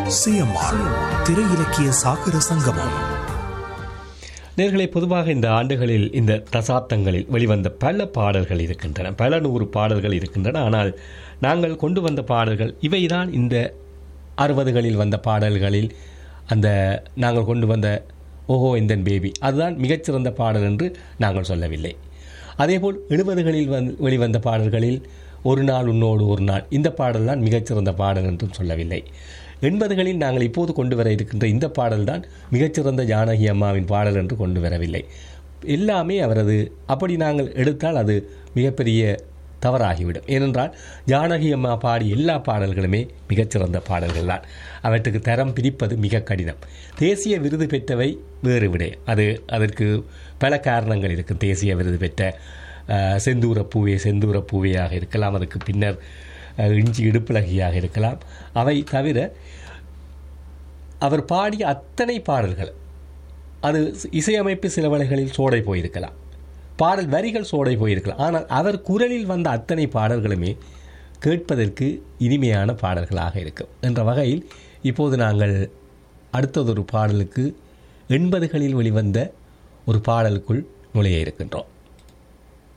CMR திரை இலக்கிய சாகர சங்கமம் நேர்களை பொதுவாக இந்த ஆண்டுகளில் இந்த தசாப்தங்களில் வெளிவந்த பல பாடல்கள் இருக்கின்றன பல நூறு பாடல்கள் இருக்கின்றன ஆனால் நாங்கள் கொண்டு வந்த பாடல்கள் இவைதான் இந்த அறுபதுகளில் வந்த பாடல்களில் அந்த நாங்கள் கொண்டு வந்த ஓஹோ இந்தன் பேபி அதுதான் மிகச்சிறந்த பாடல் என்று நாங்கள் சொல்லவில்லை அதேபோல் எழுபதுகளில் வந் வெளிவந்த பாடல்களில் ஒரு நாள் உன்னோடு ஒரு நாள் இந்த பாடல் தான் மிகச்சிறந்த பாடல் என்றும் சொல்லவில்லை எண்பதுகளில் நாங்கள் இப்போது கொண்டு வர இருக்கின்ற இந்த பாடல் தான் மிகச்சிறந்த ஜானகி அம்மாவின் பாடல் என்று கொண்டு வரவில்லை எல்லாமே அவரது அப்படி நாங்கள் எடுத்தால் அது மிகப்பெரிய தவறாகிவிடும் ஏனென்றால் ஜானகி அம்மா பாடி எல்லா பாடல்களுமே மிகச்சிறந்த பாடல்கள் தான் அவற்றுக்கு தரம் பிரிப்பது மிக கடினம் தேசிய விருது பெற்றவை வேறு விடை அது அதற்கு பல காரணங்கள் இருக்குது தேசிய விருது பெற்ற அஹ், செந்தூர பூவே செந்தூர பூவேயாக இருக்கலாம் அதுக்கு பின்னர் அஹ், இஞ்சி இடுப்புலகியாக இருக்கலாம் அவை தவிர அவர் பாடிய அத்தனை பாடல்கள் அது இசையமைப்பு சில வேளைகளில் சோடை போயிருக்கலாம் பாடல் வரிகள் சோடை போயிருக்கலாம் ஆனால் அவர் குரலில் வந்த அத்தனை பாடல்களுமே கேட்பதற்கு இனிமையான பாடல்களாக இருக்கும் என்ற வகையில் இப்போது நாங்கள் அடுத்ததொரு பாடலுக்கு எண்பதுகளில் வெளிவந்த ஒரு பாடலுக்குள் நுழைய இருக்கின்றோம்